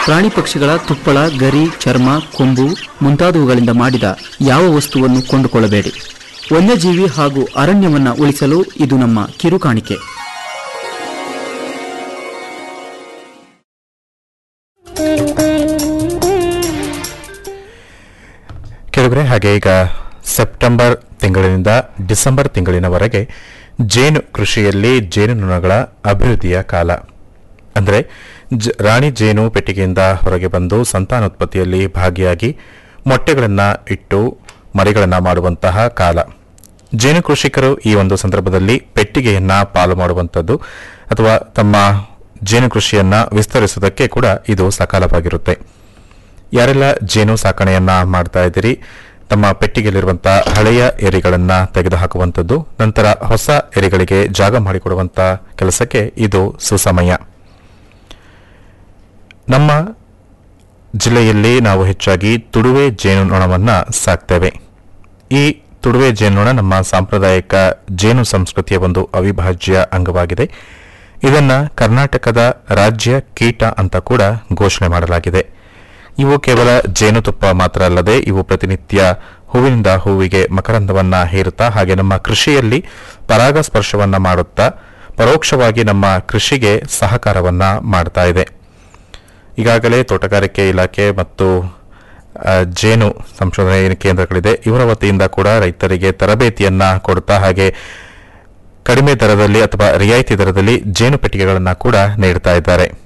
ಪ್ರಾಣಿ ಪಕ್ಷಿಗಳ ತುಪ್ಪಳ ಗರಿ ಚರ್ಮ ಕೊಂಬು ಮುಂತಾದವುಗಳಿಂದ ಮಾಡಿದ ಯಾವ ವಸ್ತುವನ್ನು ಕೊಂಡುಕೊಳ್ಳಬೇಡಿ ವನ್ಯಜೀವಿ ಹಾಗೂ ಅರಣ್ಯವನ್ನ ಉಳಿಸಲು ಇದು ನಮ್ಮ ಕಿರುಕಾಣಿಕೆ ಕೆಳಗರೆ ಹಾಗೆ ಈಗ ಸೆಪ್ಟೆಂಬರ್ ತಿಂಗಳಿನಿಂದ ಡಿಸೆಂಬರ್ ತಿಂಗಳಿನವರೆಗೆ ಜೇನು ಕೃಷಿಯಲ್ಲಿ ಜೇನುನೊಣಗಳ ಅಭಿವೃದ್ಧಿಯ ಕಾಲ ಅಂದರೆ ಜ- ರಾಣಿ ಜೇನು ಪೆಟ್ಟಿಗೆಯಿಂದ ಹೊರಗೆ ಬಂದು ಸಂತಾನೋತ್ಪತ್ತಿಯಲ್ಲಿ ಭಾಗಿಯಾಗಿ ಮೊಟ್ಟೆಗಳನ್ನು ಇಟ್ಟು ಮರಿಗಳನ್ನು ಮಾಡುವಂತಹ ಕಾಲ ಜೇನು ಕೃಷಿಕರು ಈ ಒಂದು ಸಂದರ್ಭದಲ್ಲಿ ಪೆಟ್ಟಿಗೆಯನ್ನ ಪಾಲು ಮಾಡುವಂಥದ್ದು ಅಥವಾ ತಮ್ಮ ಜೇನು ಕೃಷಿಯನ್ನ ವಿಸ್ತರಿಸುವುದಕ್ಕೆ ಕೂಡ ಇದು ಸಕಾಲವಾಗಿರುತ್ತೆ ಯಾರೆಲ್ಲ ಜೇನು ಸಾಕಣೆಯನ್ನ ಮಾಡ್ತಾ ಇದ್ದೀರಿ ತಮ್ಮ ಪೆಟ್ಟಿಗೆಯಲ್ಲಿರುವಂತಹ ಹಳೆಯ ಎರಿಗಳನ್ನ ತೆಗೆದುಹಾಕುವಂಥದ್ದು ನಂತರ ಹೊಸ ಎರಿಗಳಿಗೆ ಜಾಗ ಮಾಡಿಕೊಡುವಂತ ಕೆಲಸಕ್ಕೆ ಇದು ಸುಸಮಯ ನಮ್ಮ ಜಿಲ್ಲೆಯಲ್ಲಿ ನಾವು ಹೆಚ್ಚಾಗಿ ತುಡುವೆ ಜೇನುನೊಣವನ್ನ ಸಾಕ್ತೇವೆ ಈ ತುಡುವೆ ಜೇನುನೊಣ ನಮ್ಮ ಸಾಂಪ್ರದಾಯಿಕ ಜೇನು ಸಂಸ್ಕೃತಿಯ ಒಂದು ಅವಿಭಾಜ್ಯ ಅಂಗವಾಗಿದೆ ಇದನ್ನ ಕರ್ನಾಟಕದ ರಾಜ್ಯ ಕೀಟ ಅಂತ ಕೂಡ ಘೋಷಣೆ ಮಾಡಲಾಗಿದೆ ಇವು ಕೇವಲ ಜೇನುತುಪ್ಪ ಮಾತ್ರ ಅಲ್ಲದೆ ಇವು ಪ್ರತಿನಿತ್ಯ ಹೂವಿನಿಂದ ಹೂವಿಗೆ ಮಕರಂದವನ್ನ ಹೇರುತ್ತಾ ಹಾಗೆ ನಮ್ಮ ಕೃಷಿಯಲ್ಲಿ ಪರಾಗಸ್ಪರ್ಶವನ್ನ ಮಾಡುತ್ತಾ ಪರೋಕ್ಷವಾಗಿ ನಮ್ಮ ಕೃಷಿಗೆ ಸಹಕಾರವನ್ನ ಮಾಡ್ತಾ ಇದೆ ಈಗಾಗಲೇ ತೋಟಗಾರಿಕೆ ಇಲಾಖೆ ಮತ್ತು ಆ, ಜೇನು ಸಂಶೋಧನೆ ಕೇಂದ್ರಗಳಿದೆ ಇವರ ವತಿಯಿಂದ ಕೂಡ ರೈತರಿಗೆ ತರಬೇತಿಯನ್ನ ಕೊಡುತ್ತಾ ಹಾಗೆ ಕಡಿಮೆ ದರದಲ್ಲಿ ಅಥವಾ ರಿಯಾಯಿತಿ ದರದಲ್ಲಿ ಜೇನು ಪೆಟ್ಟಿಗೆಗಳನ್ನು ಕೂಡ ನೀಡುತ್ತಾ ಇದ್ದಾರೆ